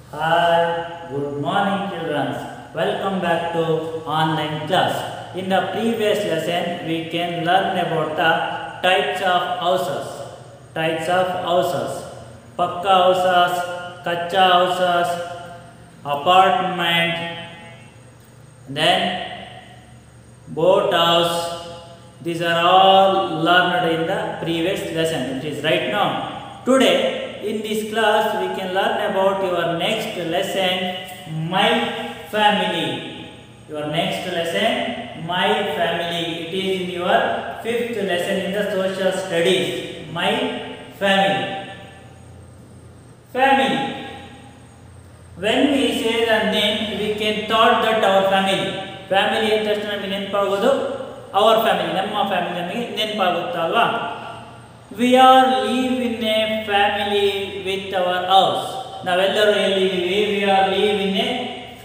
Hi, good morning children. Welcome back to online class. In the previous lesson, we can learn about the types of houses. Types of houses. Pakka houses, kacha houses, apartment, then boat house. These are all learned in the previous lesson. It is right now. Today, in this class, we can learn about your next lesson, my family. Your next lesson, my family. It is in your fifth lesson in the social studies, my family. Family. When we say the name, we can thought that our family. Family ಅಂದ ತಕ್ಷಣ ನಮಗೆ ನೆನಪಾಗೋದು ಅವರ್ family ನಮ್ಮ family ನಮಗೆ ನೆನಪಾಗುತ್ತಲ್ವಾ we are live in a family with our house ನಾವೆಲ್ಲರೂ ಎಲ್ಲಿದ್ದೀವಿ we are live in a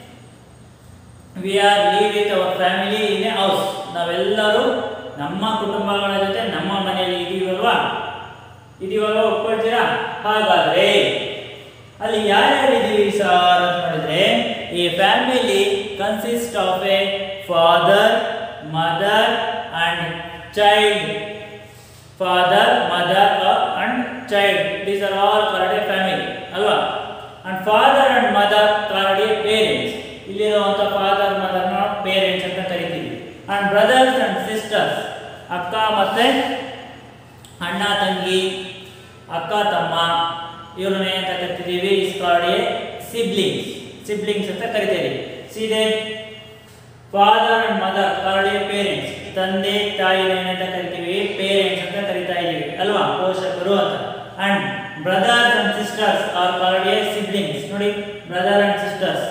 we are live with our family in a house ನಾವೆಲ್ಲರೂ ನಮ್ಮ ಕುಟುಂಬಗಳ ಜೊತೆ ನಮ್ಮ ಮನೆಯಲ್ಲಿ ಇದೀವಲ್ವಾ ಇದೀವಲ್ವಾ ಒಪ್ಕೊಳ್ತೀರಾ ಹಾಗಾದ್ರೆ ಅಲ್ಲಿ ಯಾರ್ಯಾರು ಇದೀವಿ ಸರ್ ಅಂತ ನೋಡಿದ್ರೆ ಈ family consist of a father mother and child father mother and child these are all called a family ಅಲ್ವಾ and father and mother called a parents ಇಲ್ಲಿರುವಂಥ ಫಾದರ್ ಮದರ್ನ ಪೇರೆಂಟ್ಸ್ ಅಂತ ಕರಿತೀವಿ ಅಂಡ್ ಬ್ರದರ್ಸ್ ಅಂಡ್ ಸಿಸ್ಟರ್ಸ್ ಅಕ್ಕ ಮತ್ತೆ ಅಣ್ಣ ತಂಗಿ ಅಕ್ಕ ತಮ್ಮ ಇವ್ರನ್ನ ಏನಂತ ಕರಿತಿದ್ದೀವಿ is called a siblings siblings ಅಂತ ಕರಿತೀವಿ ಸೀದೆ father and mother called a parents ತಂದೆ ತಾಯಿ ಏನಂತ ಕರಿತೀವಿ ಪೇರೆಂಟ್ಸ್ ಅಂತ ಕರಿತಾ ಇದೀವಿ ಅಲ್ವಾ ಪೋಷಕರು ಅಂತ and brothers and sisters are called a siblings ನೋಡಿ ಬ್ರದರ್ ಅಂಡ್ ಸಿಸ್ಟರ್ಸ್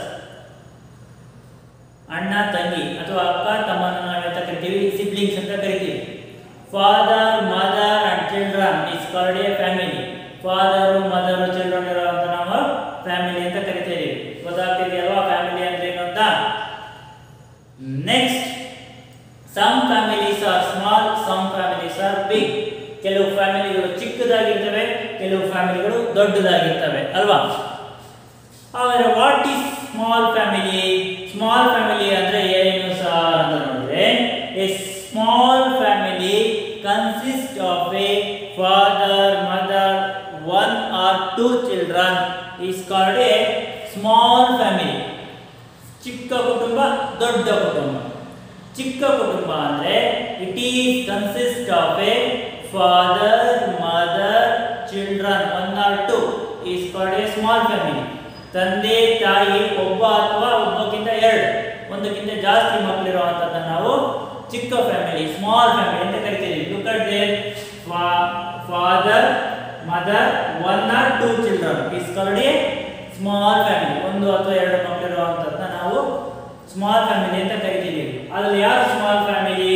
ಅಣ್ಣ ತಂಗಿ ಅಥವಾ ಅಕ್ಕ ತಮ್ಮನ ನಾವೆಂತ ಕರಿತೀವಿ ಸಿಬ್ಲಿಂಗ್ಸ್ ಅಂತ ಕರಿತೀವಿ father mother and children is called a family father mother children ಇರುವಂತ ನಾವು ಫ್ಯಾಮಿಲಿ ಅಂತ ಕರಿತೀವಿ ಗೊತ್ತಾಗ್ತಿದೆಯಲ್ವಾ ಫ್ಯಾಮಿಲಿ ಅಂದ್ರೆ ಏನು ಅಂತ next some families are small some families are big ಕೆಲವು ಫ್ಯಾಮಿಲಿಗಳು ಚಿಕ್ಕದಾಗಿರ್ತವೆ ಕೆಲವು ಫ್ಯಾಮಿಲಿಗಳು ದೊಡ್ಡದಾಗಿರ್ತವೆ ಅಲ್ವಾ ಆದರೆ what is small family small family ಅಂದ್ರೆ ಏನು ಸರ್ ಅಂತ ನೋಡಿದ್ರೆ a small family consist of a father mother one or two children is called a small family ಚಿಕ್ಕ ಕುಟುಂಬ ದೊಡ್ಡ ಕುಟುಂಬ ಚಿಕ್ಕ ಕುಟುಂಬ ಅಂದ್ರೆ it is consist of a father mother children one or two is called a small family ತಂದೆ ತಾಯಿ ಒಬ್ಬ ಅಥವಾ ಒಬ್ಬಕ್ಕಿಂತ ಎರಡು ಒಂದಕ್ಕಿಂತ ಜಾಸ್ತಿ ಮಕ್ಕಳಿರುವಂಥದ್ದು ನಾವು ಚಿಕ್ಕ ಫ್ಯಾಮಿಲಿ ಸ್ಮಾಲ್ ಫ್ಯಾಮಿಲಿ ಅಂತ ಕರಿತೀವಿ look at there father mother one or two children is called a small family ಒಂದು ಅಥವಾ ಎರಡು ಮಕ್ಕಳಿರುವಂಥದ್ದನ್ನ ನಾವು ಸ್ಮಾಲ್ ಫ್ಯಾಮಿಲಿ ಅಂತ ಕರಿತೀವಿ ಅದ್ರಲ್ಲಿ ಯಾರು small family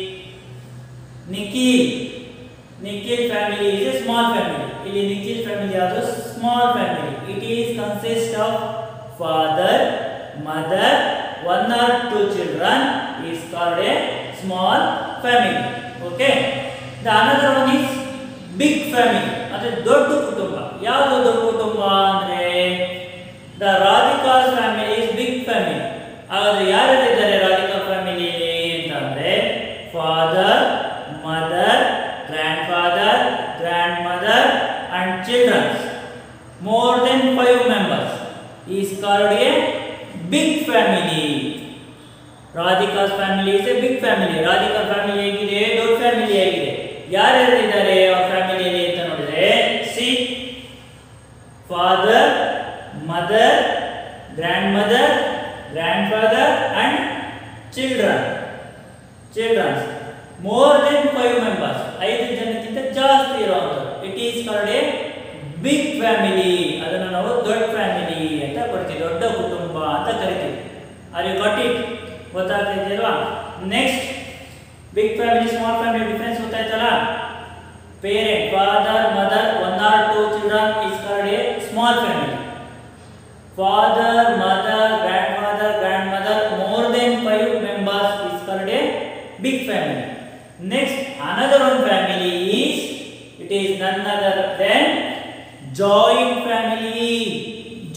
Nikhil Nikhil family is a small family ಇಲ್ಲಿ ನಿಖಿಲ್ ಫ್ಯಾಮಿಲಿ ಯಾವುದು small family it is consist of father mother one or two children is called a small family okay the another one is big family ಅಂದ್ರೆ ದೊಡ್ಡ ಕುಟುಂಬ ಯಾವುದು ದೊಡ್ಡ ಕುಟುಂಬ ಅಂದ್ರೆ the Radhika's family is big family ಹಾಗಾದ್ರೆ ಯಾರ್ಯಾರಿದ್ದಾರೆ ರಾಧಿಕಾ ಫ್ಯಾಮಿಲಿಯಲ್ಲಿ ಅಂತಂದ್ರೆ father mother grandfather grandmother and childrens more than five members is called a big family Radhika's family is a big family Radhika family ಹೇಗಿದೆ ದೊಡ್ಡ ಫ್ಯಾಮಿಲಿ ಆಗಿದೆ ಯಾರ್ಯಾರು ಇದ್ದಾರೆ ಆ ಫ್ಯಾಮಿಲಿಯಲ್ಲಿ ಅಂತ ನೋಡಿದ್ರೆ see father mother grandmother grandfather and children childrens more than five members ಐದು ಜನಕ್ಕಿಂತ ಜಾಸ್ತಿ ಇರುವಂಥದ್ದು it is called a big family ಅದನ್ನು ನಾವು ದೊಡ್ಡ ಫ್ಯಾಮಿಲಿ ಅಂತ ಕೊಡ್ತೀವಿ ದೊಡ್ಡ ಕುಟುಂಬ ಅಂತ ಕರಿತೀವಿ ಆರ್ ಯು ಗಾಟ್ ಇಟ್ ಗೊತ್ತಾಗ್ತಿದೆಯಲ್ವಾ next big family small family difference ಗೊತ್ತಾಯ್ತಲ್ಲ parent father mother one or two children is called a small family father mother grandfather grandmother more than five members is called a big family next another one family is it is none other than joint family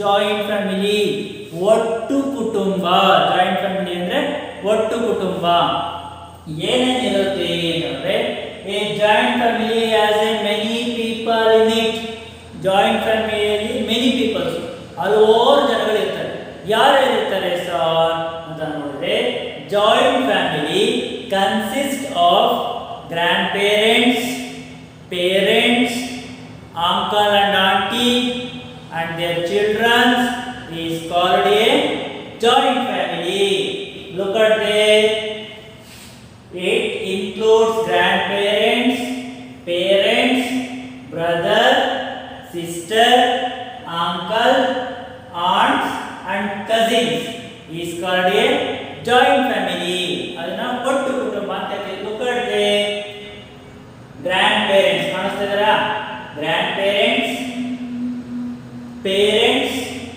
joint family ಒಟ್ಟು ಕುಟುಂಬ joint family ಅಂದ್ರೆ ಒಟ್ಟು ಕುಟುಂಬ ಏನೇನಿರುತ್ತೆ ಅಂತಂದ್ರೆ a joint family as A many people in it joint ಫ್ಯಾಮಿಲಿಯಲ್ಲಿ many peoples ಹಲವಾರು ಜನಗಳು ಇರ್ತಾರೆ ಯಾರು ಇರ್ತಾರೆ ಸರ್ ಅಂತ ನೋಡಿದ್ರೆ joint family consist of grandparents parents, uncle and auntie, and their children is called a joint family. Look at there. It includes grandparents, parents, brother, sister, uncle, aunts, and cousins is called a joint family. ಅದನ್ನ ಒಟ್ಟು ಕುಟುಂಬ ಅಂತ ಹೇಳ್ತೀವಿ. Look at there. Grandparents ಕಾಣಿಸ್ತಾ ಇದಾರಾ grandparents parents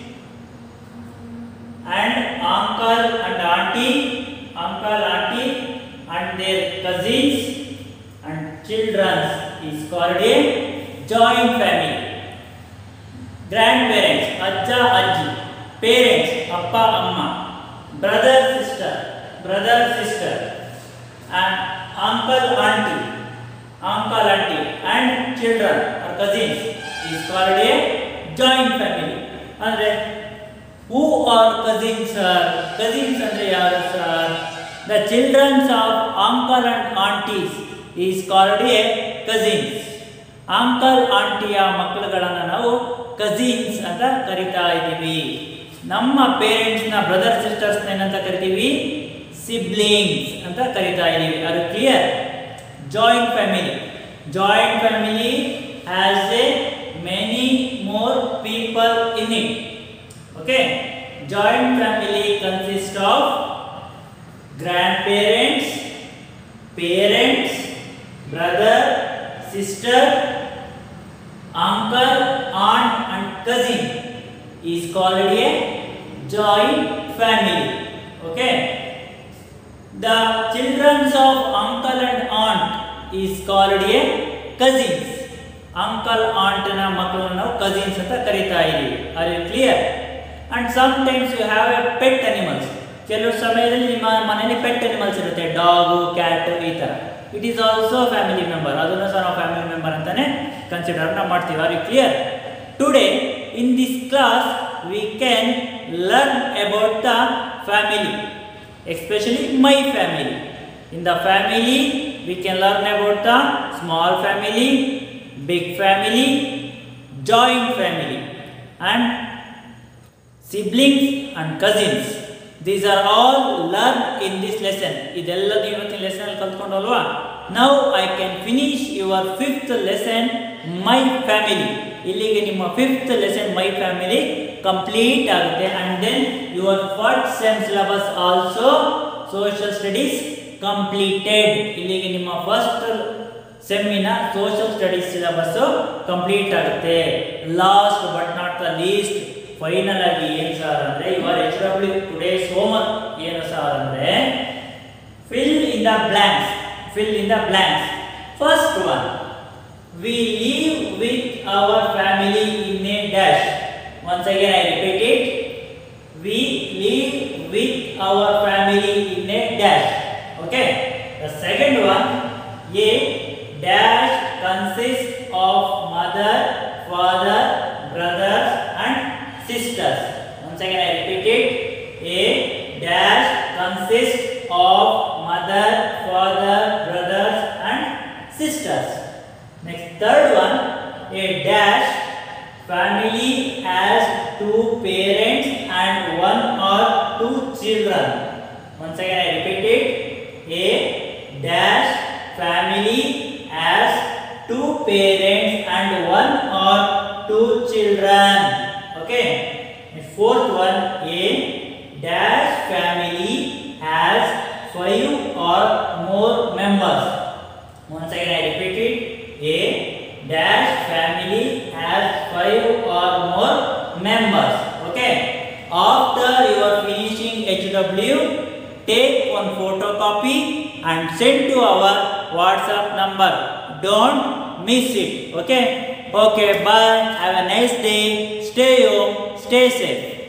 and uncle and aunty uncle aunty and their cousins and childrens is called a joint family grandparents ಅಜ್ಜ ಅಜ್ಜಿ parents ಅಪ್ಪ ಅಮ್ಮ brother sister brother sister and uncle aunty uncle auntie and children or cousins is called a joint family ಅಂದ್ರೆ who are cousins sir cousins ಅಂದ್ರೆ ಯಾರು sir the childrens of uncle and aunties is called a cousins uncle ಆಂಟಿಯ ಮಕ್ಕಳುಗಳನ್ನು ನಾವು cousins ಅಂತ ಕರಿತಾ ಇದ್ದೀವಿ ನಮ್ಮ ಪೇರೆಂಟ್ಸ್ನ ಬ್ರದರ್ ಸಿಸ್ಟರ್ಸ್ನ ಏನಂತ ಕರಿತೀವಿ ಸಿಬ್ಲಿಂಗ್ಸ್ ಅಂತ ಕರಿತಾ ಇದ್ದೀವಿ ಅದು clear joint family joint family has a many more people in it okay joint family consists of grandparents parents brother sister uncle aunt and cousin is called a joint family okay the children of uncle and aunt is called a cousins uncle ಆಂಟ್ನ ಮಕ್ಕಳನ್ನು ನಾವು cousins ಅಂತ ಕರಿತಾ ಇದ್ದೀವಿ are you clear and some times you have a pet animals ಕೆಲವು ಸಮಯದಲ್ಲಿ ನಿಮ್ಮ ಮನೆಯಲ್ಲಿ ಪೆಟ್ ಅನಿಮಲ್ಸ್ ಇರುತ್ತೆ ಡಾಗು ಕ್ಯಾಟ್ ಈ ಥರ it is also family member ಅದನ್ನು ಸಹ ನಾವು ಫ್ಯಾಮಿಲಿ ಮೆಂಬರ್ ಅಂತಾನೆ ಕನ್ಸಿಡರ್ ನಾವು ಮಾಡ್ತೀವಿ are you clear today in this class we can learn about the family especially my family. In the family, we can learn about the small family, big family, joint family, and siblings and cousins. These are all learned in this lesson. ಇದೆಲ್ಲದು ಇವತ್ತಿನ lesson ಅಲ್ಲಿ ಕಲ್ತ್ಕೊಂಡಲ್ವಾ now I can finish your fifth lesson my family ಇಲ್ಲಿಗೆ ನಿಮ್ಮ fifth lesson my family complete ಆಗುತ್ತೆ and then your first sem syllabus also social studies completed ಇಲ್ಲಿಗೆ ನಿಮ್ಮ first ಸೆಮ್ಮಿನ ಸೋಷಿಯಲ್ ಸ್ಟಡೀಸ್ ಸಿಲಬಸ್ ಕಂಪ್ಲೀಟ್ ಆಗುತ್ತೆ last but not the least final ಆಗಿ ಏನು sir ಅಂದ್ರೆ ಇವರ್ ಎಚ್ ಡಬ್ಲ್ಯೂ ಟುಡೇಸ್ ಹೋಮ್ವರ್ಕ್ ಏನು ಸರ್ ಅಂದ್ರೆ fill in the blanks fill in the blanks first one we live with our family in a dash once again I repeat it we live with our family in a dash okay the second one a dash consists of mother father brothers and sisters once again I repeat it a dash consists of mother father brothers and sisters next third one a dash family has two parents and one or two children. Once again, I repeat it. A dash family has two parents and one or two children. Okay. And fourth one, a dash family has five or more members. Once again, I repeat it. A dash family has five or more members. Okay. After you are finishing HW, take one photocopy and send to our WhatsApp number. Don't miss it. Okay. Okay. Bye. Have a nice day. Stay home stay safe